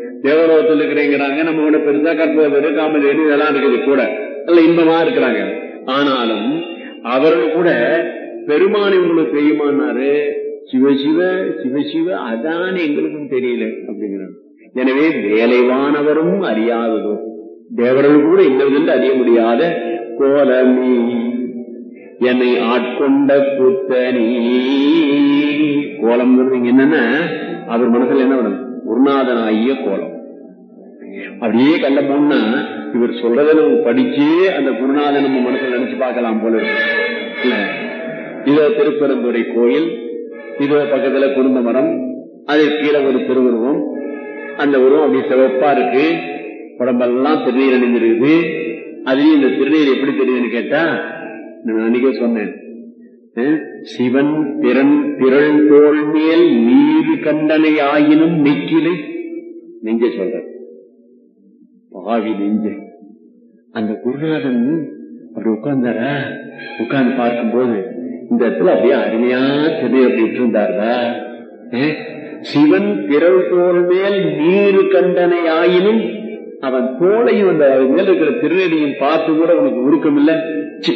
தேவலோகத்தில் இருக்கிறேங்கிறாங்க நம்ம கூட பெருசா கற்பவர் காமதேனு இதெல்லாம் இருக்குது கூட நல்ல இன்பமா இருக்கிறாங்க ஆனாலும் அவர்கள் கூட பெருமானை உங்களுக்கு தெரியுமானாரு சிவசிவ சிவசிவ அதான் எங்களுக்கும் தெரியல அப்படிங்கிறாங்க எனவே வேலைவானவரும் அறியாததோ தேவர்கள் கூட இன்னதென்று அறிய முடியாத கோலமீ என்னை ஆட்கொண்ட கூத்தனி கோலம்ங்கிறது இங்க என்னன்னா அவர் மனசுல என்ன வரும் குருநாதனாகிய கோலம் அப்படியே கண்ட போனா இவர் சொல்றதை நம்ம படிச்சே அந்த குருநாதன் நம்ம மனசுல நினைச்சு பார்க்கலாம் போல இருக்கு இல்ல இதோ திருப்பெருந்துறை கோயில் இதோ பக்கத்துல குருந்த மரம் அது கீழே ஒரு திருவுருவம் அந்த உருவம் அப்படி சிவப்பா இருக்கு உடம்பெல்லாம் திருநீர் அணிந்திருக்குது அதுலயும் இந்த திருநீர் எப்படி தெரியுதுன்னு கேட்டா நான் அன்னைக்கே சொன்னேன் அஹ், சிவன் திறன் திரள் தோல் மேல் நீரு கண்டனை ஆயினும் நெக்கிலை நெஞ்ச சொல்ற பாவி நெஞ்ச அந்த குருநாதன் அப்படி உட்கார்ந்தாரா உட்கார்ந்து பார்க்கும்போது இந்த இடத்துல அப்படியே அருமையா திருநீர் அப்படி விட்டிருந்தாரா அஹ், சிவன் திரள் தோல் மேல் நீரு கண்டனை ஆயினும் அவன் தோளையும் அந்த அது மேல இருக்கிற திருநெடியும் பார்த்து கூட உனக்கு உருக்கம் இல்ல சி.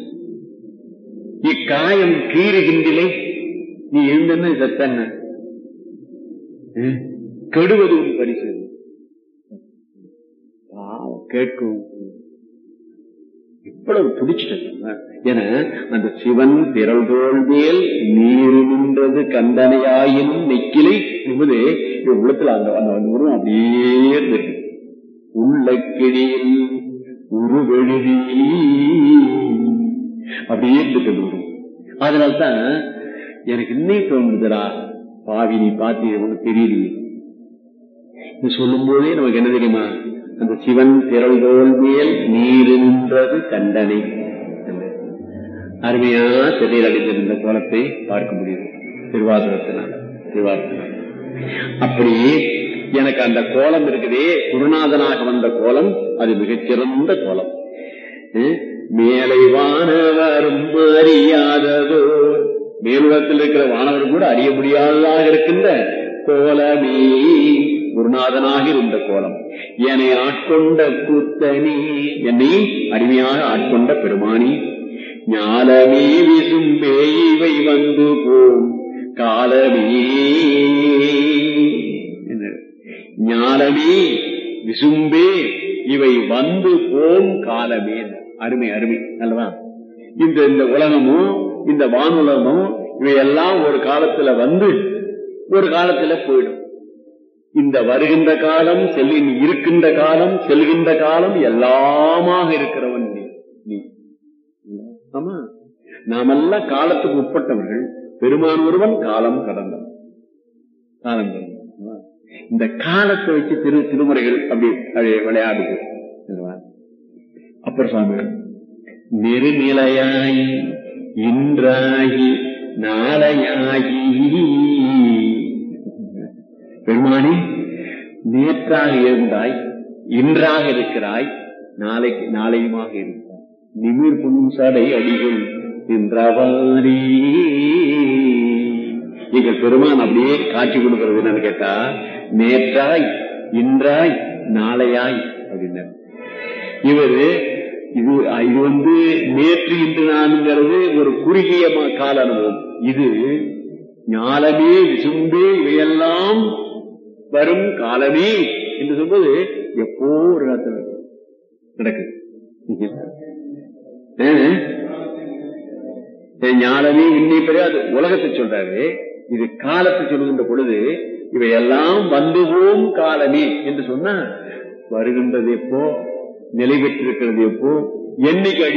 இக்காயம் கீறுகின்றிலே நீ எழுந்தன்னு சத்தன்ன கெடுவது உன் பரிசு பாவம் கேட்கும் இவ்வளவு பிடிச்சிட்டது என அந்த சிவன் திரள்தோள் மேல் நீரு நின்றது கந்தனையாயினும் நெக்கிலை என்பது இவன் உள்ளத்துல அந்த அந்த அந்த உருவம் அப்படியே இருந்திருக்கு உள்ள கிழியில் உருவெழுதி அப்படியே இருந்துட்டு வரும் அதனால்தான் எனக்கு இன்னைக்கு தோணுதுடா பாவி நீ பார்த்து உனக்கு தெரியலையே இது சொல்லும் போதே நமக்கு என்ன தெரியுமா அந்த சிவன் திரள்தோல் மேல் நீர் நின்றது கண்டனை அருமையா திடீர் அடைந்திருந்த கோலத்தை பார்க்க முடியுது திருவாதிரத்தினால் திருவாதிரத்தினால் அப்படி எனக்கு அந்த கோலம் இருக்குதே குருநாதனாக வந்த கோலம் அது மிகச்சிறந்த கோலம் அஹ் மேலை வானவரும் அறியாததோ மேலுலகத்தில் இருக்கிற வானவர் கூட அறிய முடியாததாக இருக்கின்ற கோலமே குருநாதனாக இருந்த கோலம் என்னை ஆட்கொண்ட கூத்தனி என்னை அடிமையாக ஆட்கொண்ட பெருமானி ஞாலமே விசும்பே இவை வந்து போம் காலமே என்ன? ஞாலமே விசும்பே இவை வந்து போம் காலமே அருமை அருமை அல்லவா இந்த இந்த உலகமும் இந்த வானுலகமும் இவையெல்லாம் ஒரு காலத்துல வந்து ஒரு காலத்துல போயிடும் இந்த வருகின்ற காலம் செல்லின் இருக்கின்ற காலம் செல்கின்ற காலம் எல்லாமாக இருக்கிறவன் நீ நீ ஆமா நாமெல்லாம் காலத்துக்கு உட்பட்டவர்கள் பெருமான் ஒருவன் காலம் கடந்தவன் காலம் கடந்தவன் இந்த காலத்தை வச்சு திரு திருமுறைகள் அப்படி அப்படி விளையாடுது அல்லவா? அப்புறம் சுவாமி நெருநிலையாய் இன்றாகி நாளையாகி பெருமானி நேற்றாக இருந்தாய் இன்றாக இருக்கிறாய் நாளைக்கு நாளையுமாக இருக்கிறாய் நிமிர் புன்சடை அடிகள் என்றவாரி எங்கள் பெருமான் அப்படியே காட்சி கொடுக்கிறது என்னன்னு கேட்டா நேற்றாய் இன்றாய் நாளையாய் அப்படின்னார் இவரு இது இது வந்து நேற்று இன்று நான்கிறது ஒரு குறுகிய ம- கால அனுபவம் இது ஞாலமே விசும்பே இவையெல்லாம் வரும் காலமே என்று சொல்வது எப்போ ஒரு காலத்துல நடக்குது ஆஹ். ஞானமே இன்னை பெரியாது உலகத்தை சொல்றாரு இது காலத்தை சொல்லுகின்ற பொழுது இவையெல்லாம் வந்து போம் காலமே என்று சொன்னா வருகின்றது எப்போ நிலை பெற்றிருக்கிறது எப்போ என்னைக்கு அழி